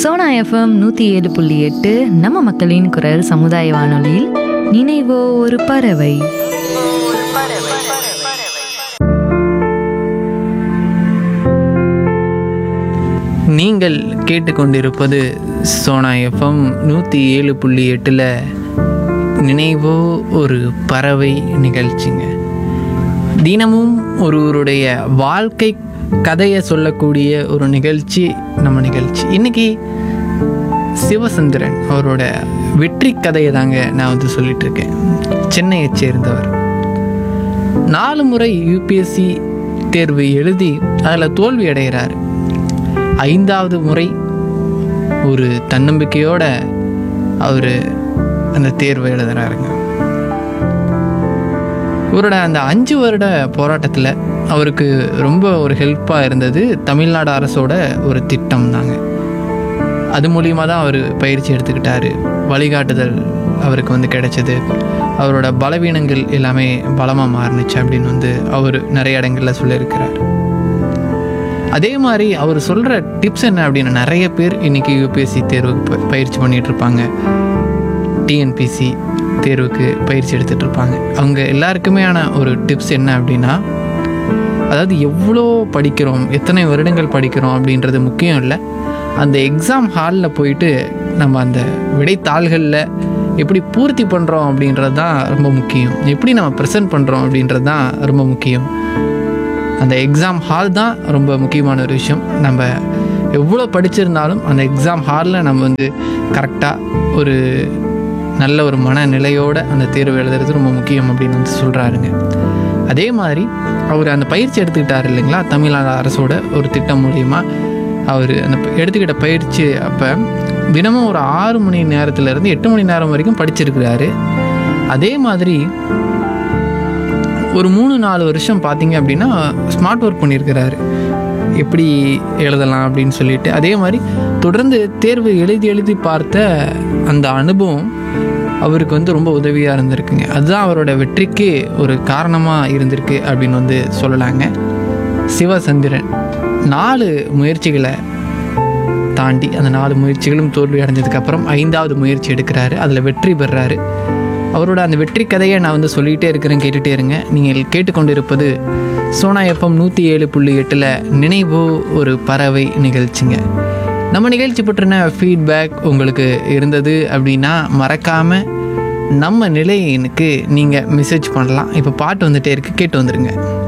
Sona FM நூற்றி ஏழு புள்ளி எட்டு நம்ம மக்களின் குரல் சமுதாய வானொலியில் நினைவோ ஒரு பறவை நீங்கள் கேட்டுக்கொண்டிருப்பது சோனா எஃப்எம் நூற்றி ஏழு புள்ளி எட்டில் நினைவோ ஒரு பறவை நிகழ்ச்சிங்க தினமும் ஒருவருடைய வாழ்க்கை கதையை சொல்லக்கூடிய ஒரு நிகழ்ச்சி நம்ம நிகழ்ச்சி இன்னைக்கு சிவசந்திரன் அவரோட வெற்றி கதையை தாங்க நான் வந்து சொல்லிட்டு இருக்கேன் சென்னையைச் சேர்ந்தவர் நாலு முறை யூபிஎஸ்சி தேர்வு எழுதி அதில் தோல்வி அடைகிறார் ஐந்தாவது முறை ஒரு தன்னம்பிக்கையோட அவர் அந்த தேர்வை எழுதுறாருங்க இவரோட அந்த அஞ்சு வருட போராட்டத்தில் அவருக்கு ரொம்ப ஒரு ஹெல்ப்பாக இருந்தது தமிழ்நாடு அரசோட ஒரு திட்டம் தாங்க அது மூலியமாக தான் அவர் பயிற்சி எடுத்துக்கிட்டாரு வழிகாட்டுதல் அவருக்கு வந்து கிடைச்சது அவரோட பலவீனங்கள் எல்லாமே பலமாக மாறுனுச்சு அப்படின்னு வந்து அவர் நிறைய இடங்களில் சொல்லியிருக்கிறார் அதே மாதிரி அவர் சொல்கிற டிப்ஸ் என்ன அப்படின்னு நிறைய பேர் இன்றைக்கி யூபிஎஸ்சி தேர்வுக்கு ப- பயிற்சி பண்ணிட்டு இருப்பாங்க டிஎன்பிசி தேர்வுக்கு பயிற்சி எடுத்துகிட்டு இருப்பாங்க அவங்க எல்லாருக்குமேயான ஒரு டிப்ஸ் என்ன அப்படின்னா அதாவது எவ்வளோ படிக்கிறோம் எத்தனை வருடங்கள் படிக்கிறோம் அப்படின்றது முக்கியம் இல்லை அந்த எக்ஸாம் ஹாலில் போயிட்டு நம்ம அந்த விடைத்தாள்களில் எப்படி பூர்த்தி பண்ணுறோம் அப்படின்றது தான் ரொம்ப முக்கியம் எப்படி நம்ம ப்ரெசென்ட் பண்ணுறோம் அப்படின்றது தான் ரொம்ப முக்கியம் அந்த எக்ஸாம் ஹால் தான் ரொம்ப முக்கியமான ஒரு விஷயம் நம்ம எவ்வளோ படிச்சிருந்தாலும் அந்த எக்ஸாம் ஹாலில் நம்ம வந்து கரெக்டாக ஒரு நல்ல ஒரு மனநிலையோட அந்த தேர்வு எழுதுறது ரொம்ப முக்கியம் அப்படின்னு வந்து சொல்கிறாருங்க அதே மாதிரி அவர் அந்த பயிற்சி எடுத்துக்கிட்டார் இல்லைங்களா தமிழ்நாடு அரசோட ஒரு திட்டம் மூலிமா அவர் அந்த ப- எடுத்துக்கிட்ட பயிற்சி அப்போ தினமும் ஒரு ஆறு மணி நேரத்துலேருந்து எட்டு மணி நேரம் வரைக்கும் படிச்சிருக்கிறாரு அதே மாதிரி ஒரு மூணு நாலு வருஷம் பார்த்தீங்க அப்படின்னா ஸ்மார்ட் ஒர்க் பண்ணியிருக்கிறாரு எப்படி எழுதலாம் அப்படின்னு சொல்லிட்டு அதே மாதிரி தொடர்ந்து தேர்வு எழுதி எழுதி பார்த்த அந்த அனுபவம் அவருக்கு வந்து ரொம்ப உதவியாக இருந்திருக்குங்க அதுதான் அவரோட வெற்றிக்கு ஒரு காரணமாக இருந்திருக்கு அப்படின்னு வந்து சொல்லலாங்க சிவசந்திரன் நாலு முயற்சிகளை தாண்டி அந்த நாலு முயற்சிகளும் தோல்வி அடைஞ்சதுக்கப்புறம் ஐந்தாவது முயற்சி எடுக்கிறாரு அதில் வெற்றி பெறுறாரு அவரோட அந்த வெற்றி கதையை நான் வந்து சொல்லிகிட்டே இருக்கிறேன் கேட்டுகிட்டே இருங்க நீங்கள் கேட்டுக்கொண்டிருப்பது சோனா எஃப்எம் நூற்றி ஏழு புள்ளி எட்டில் நினைவோ ஒரு பறவை நிகழ்ச்சிங்க நம்ம நிகழ்ச்சி பற்றின ஃபீட்பேக் உங்களுக்கு இருந்தது அப்படின்னா மறக்காமல் நம்ம நிலையனுக்கு நீங்கள் மெசேஜ் பண்ணலாம் இப்போ பாட்டு வந்துட்டே இருக்கு கேட்டு வந்துடுங்க